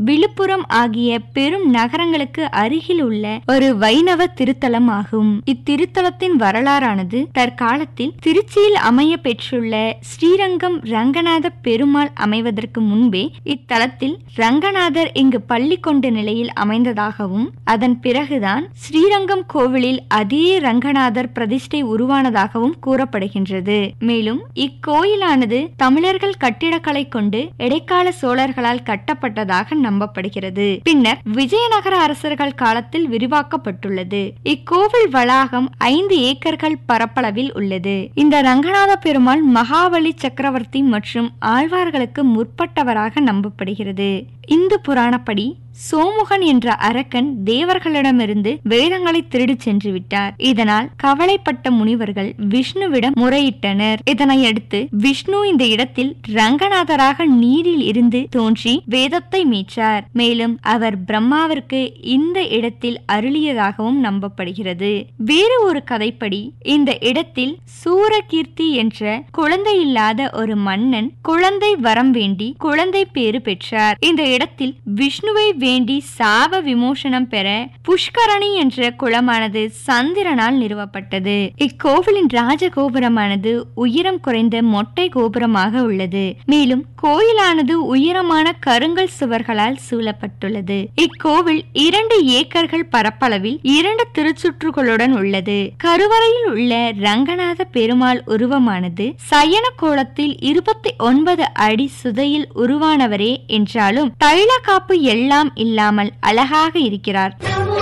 விழுப்புரம் ஆகிய பெரும் நகரங்களுக்கு அருகில் உள்ள ஒரு வைணவ திருத்தலம் ஆகும் இத்திருத்தலத்தின் வரலாறானது தற்காலத்தில் திருச்சியில் அமைய பெற்றுள்ள ஸ்ரீரங்கம் ரங்கநாத பெருமாள் அமைவதற்கு முன்பே இத்தலத்தில் ரங்கநாதர் இங்கு பள்ளி கொண்ட நிலையில் அமைந்ததாகவும் அதன் பிறகுதான் ஸ்ரீரங்கம் கோவிலில் அதே ரங்கநாதர் பிரதிஷ்டை உருவானதாகவும் கூறப்படுகின்றது மேலும் இக்கோயிலானது தமிழர்கள் கட்டிடக்கலை கொண்டு இடைக்கால சோழர்களால் கட்டப்பட்டதாக நம்பப்படுகிறது பின்னர் விஜயநகர அரசர்கள் காலத்தில் விரிவாக்கப்பட்டுள்ளது இக்கோவில் வளாகம் ஐந்து ஏக்கர்கள் பரப்பளவில் உள்ளது இந்த ரங்கநாத பெருமாள் மகாபலி சக்கரவர்த்தி மற்றும் ஆழ்வார்களுக்கு முற்பட்டவராக நம்பப்படுகிறது இந்து புராணப்படி சோமுகன் என்ற அரக்கன் தேவர்களிடமிருந்து வேதங்களை திருடி சென்று விட்டார் இதனால் கவலைப்பட்ட முனிவர்கள் விஷ்ணுவிடம் முறையிட்டனர் இதனையடுத்து விஷ்ணு இந்த இடத்தில் ரங்கநாதராக நீரில் இருந்து தோன்றி வேதத்தை மீட்டார் மேலும் அவர் பிரம்மாவிற்கு இந்த இடத்தில் அருளியதாகவும் நம்பப்படுகிறது வேறு ஒரு கதைப்படி இந்த இடத்தில் சூரகீர்த்தி என்ற குழந்தை இல்லாத ஒரு மன்னன் குழந்தை வரம் வேண்டி குழந்தை பேறு பெற்றார் இந்த இடத்தில் விஷ்ணுவை வேண்டி சாப விமோசனம் பெற புஷ்கரணி என்ற குளமானது சந்திரனால் நிறுவப்பட்டது இக்கோவிலின் ராஜகோபுரமானது உயரம் குறைந்த மொட்டை கோபுரமாக உள்ளது மேலும் கோயிலானது உயரமான கருங்கல் சுவர்களால் சூழப்பட்டுள்ளது இக்கோவில் இரண்டு ஏக்கர்கள் பரப்பளவில் இரண்டு திருச்சுற்றுகளுடன் உள்ளது கருவறையில் உள்ள ரங்கநாத பெருமாள் உருவமானது சயன கோலத்தில் இருபத்தி ஒன்பது அடி சுதையில் உருவானவரே என்றாலும் தைல காப்பு எல்லாம் இல்லாமல் அழகாக இருக்கிறார்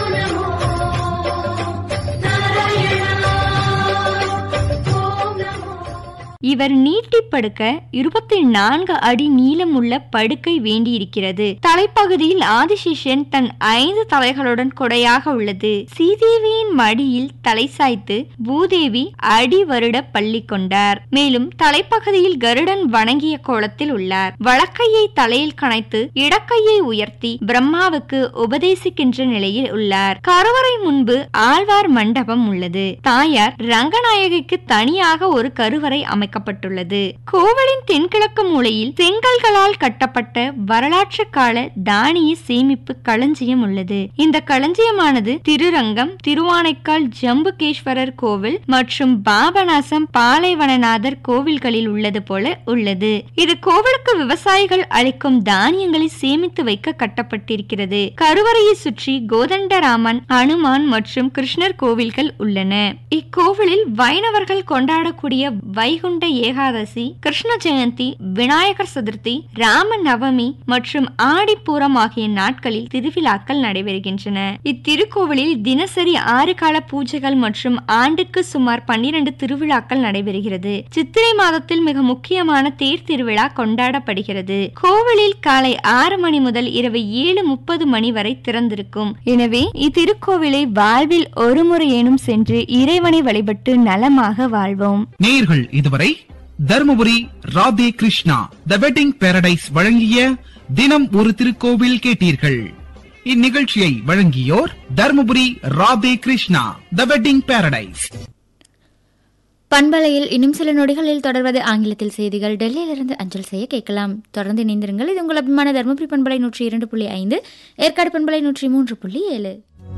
இவர் நீட்டி படுக்க இருபத்தி நான்கு அடி நீளமுள்ள படுக்கை வேண்டியிருக்கிறது தலைப்பகுதியில் ஆதிசேஷன் தன் ஐந்து தலைகளுடன் கொடையாக உள்ளது சீதேவியின் மடியில் தலை சாய்த்து பூதேவி அடி வருட பள்ளி கொண்டார் மேலும் தலைப்பகுதியில் கருடன் வணங்கிய கோலத்தில் உள்ளார் வழக்கையை தலையில் கணைத்து இடக்கையை உயர்த்தி பிரம்மாவுக்கு உபதேசிக்கின்ற நிலையில் உள்ளார் கருவறை முன்பு ஆழ்வார் மண்டபம் உள்ளது தாயார் ரங்கநாயகிக்கு தனியாக ஒரு கருவறை அமைக்க அமைக்கப்பட்டுள்ளது கோவிலின் தென்கிழக்கு மூலையில் செங்கல்களால் கட்டப்பட்ட வரலாற்று கால தானிய சேமிப்பு களஞ்சியம் உள்ளது இந்த களஞ்சியமானது திருரங்கம் திருவானைக்கால் ஜம்புகேஸ்வரர் கோவில் மற்றும் பாபநாசம் பாலைவனநாதர் கோவில்களில் உள்ளது போல உள்ளது இது கோவிலுக்கு விவசாயிகள் அளிக்கும் தானியங்களை சேமித்து வைக்க கட்டப்பட்டிருக்கிறது கருவறையை சுற்றி கோதண்டராமன் அனுமான் மற்றும் கிருஷ்ணர் கோவில்கள் உள்ளன இக்கோவிலில் வைணவர்கள் கொண்டாடக்கூடிய வைகுண்ட ஏகாதசி கிருஷ்ண ஜெயந்தி விநாயகர் சதுர்த்தி ராம நவமி மற்றும் ஆடிப்பூரம் ஆகிய நாட்களில் திருவிழாக்கள் நடைபெறுகின்றன இத்திருக்கோவிலில் தினசரி ஆறு கால பூஜைகள் மற்றும் ஆண்டுக்கு சுமார் பன்னிரண்டு திருவிழாக்கள் நடைபெறுகிறது சித்திரை மாதத்தில் மிக முக்கியமான தேர் திருவிழா கொண்டாடப்படுகிறது கோவிலில் காலை ஆறு மணி முதல் இரவு ஏழு முப்பது மணி வரை திறந்திருக்கும் எனவே இத்திருக்கோவிலை வாழ்வில் ஒரு முறையேனும் சென்று இறைவனை வழிபட்டு நலமாக வாழ்வோம் நேர்கள் இதுவரை Dharmapuri Radhe Krishna The Wedding Paradise வழங்கிய தினம் ஒரு திருக்கோவில் கேட்டீர்கள் இந்நிகழ்ச்சியை வழங்கியோர் Dharmapuri Radhe Krishna The Wedding Paradise பண்பலையில் இன்னும் சில நொடிகளில் தொடர்வது ஆங்கிலத்தில் செய்திகள் டெல்லியிலிருந்து அஞ்சல் செய்ய கேட்கலாம் தொடர்ந்து இணைந்திருங்கள் இது உங்கள் அபிமான தருமபுரி பண்பலை நூற்றி இரண்டு புள்ளி ஐந்து ஏற்காடு பண்பலை நூற்றி மூன்று புள்ளி ஏழு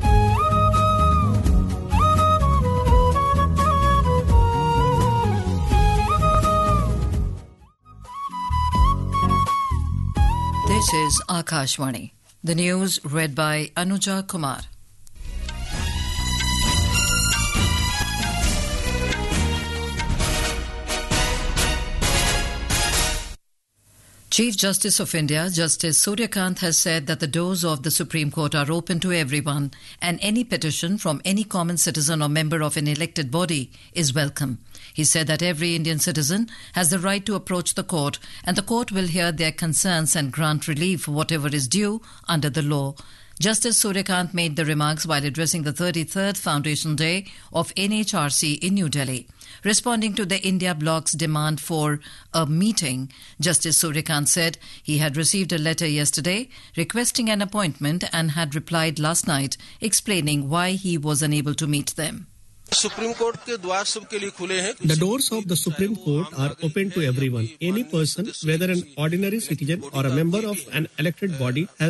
This is Akashwani. The news read by Anuja Kumar. Chief Justice of India, Justice Suryakant, has said that the doors of the Supreme Court are open to everyone and any petition from any common citizen or member of an elected body is welcome. He said that every Indian citizen has the right to approach the court and the court will hear their concerns and grant relief for whatever is due under the law. Justice Suryakant made the remarks while addressing the 33rd Foundation Day of NHRC in New Delhi. Responding to the India bloc's demand for a meeting, Justice Suryakant said he had received a letter yesterday requesting an appointment and had replied last night explaining why he was unable to meet them. Supreme Court के द्वार सबके लिए खुले हैं The doors of the Supreme Court are open to everyone. Any person, whether an ordinary citizen or a member of an elected body, has